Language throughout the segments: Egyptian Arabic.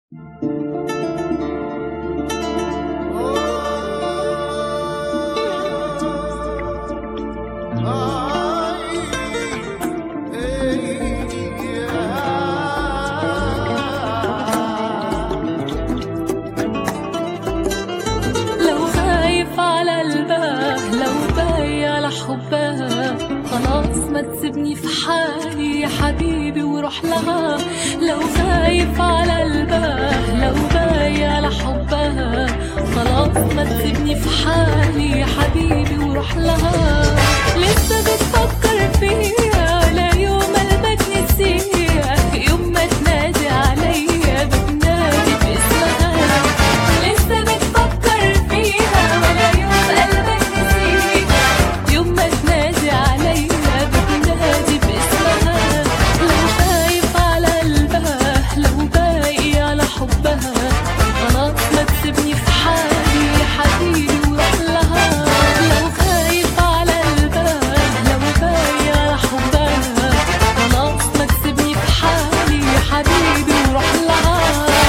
لو خايف على قلبها لو باقي على حبها خلاص ما تسيبني في حالي يا حبيبي وروح لها لو خايف على قلبها لو باقي على حبها خلاص ما تسيبني في حالي يا حبيبي وروح لها لسه بتفكر فيها ولا يوم قلبك نسيها يوم ما تنادي عليا بتنادي باسمها لسه بتفكر فيها ولا يوم قلبك نسيها يوم ما تنادي عليا بتنادي باسمها لو خايف على قلبها لو باقي على حبها خلاص ما تسيبني في حالي يا حبيبي وروح لها لو خايف على قلبها لو باقي على حبها خلاص ما تسيبني في حالي يا حبيبي وروح لها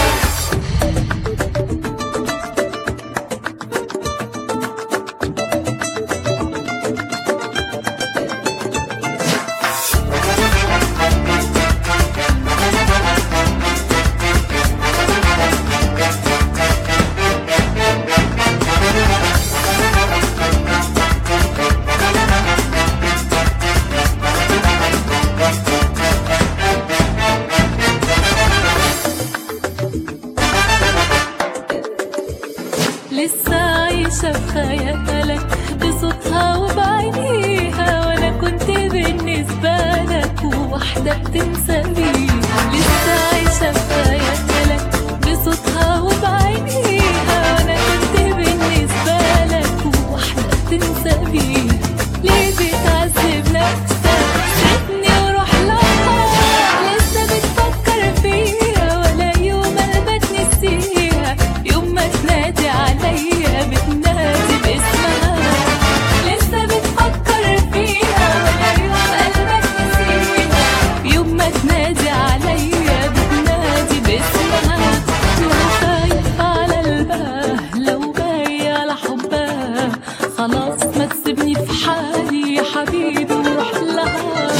لسه عايشة في خيالك بصوتها وبعينيها وأنا كنت بالنسبة لك واحدة بتنسى بيها لسه عايشة في خيالك بصوتها وبعينيها وأنا كنت بالنسبة لك واحدة بتنسى بيها ليه بتعذب نفسك سيبني وروح لها لسه بتفكر فيها ولا يوم قلبك نسيها يوم ما تنادي عليا بتنادي باسمها لسه بتفكر فيها ولا يوم قلبك نسيها يوم ما تنادي عليا بتنادي باسمها لو خايف على قلبها لو باقي على حبها خلاص ما تسيبني في حالي يا حبيبي وروح لها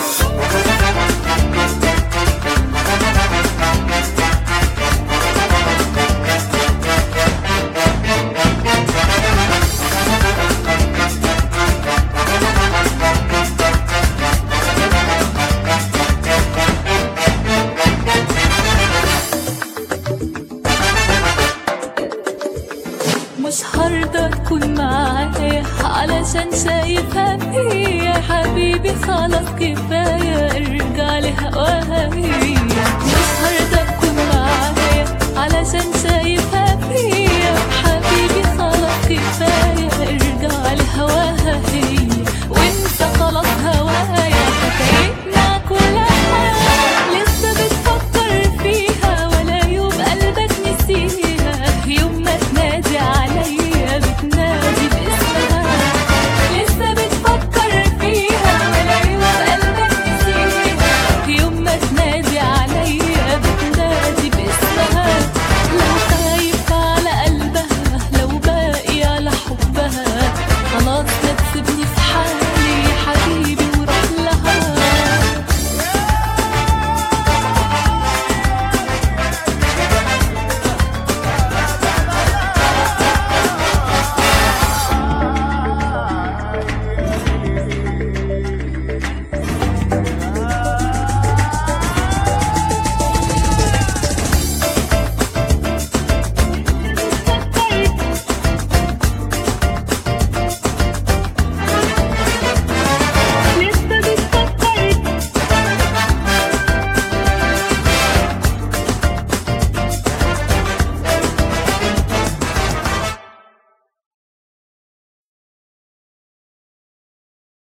مش هرضى تكون معايا علشان شايفها هي حبيبي خلاص كفاية ارجع لهواها هي مش هرضى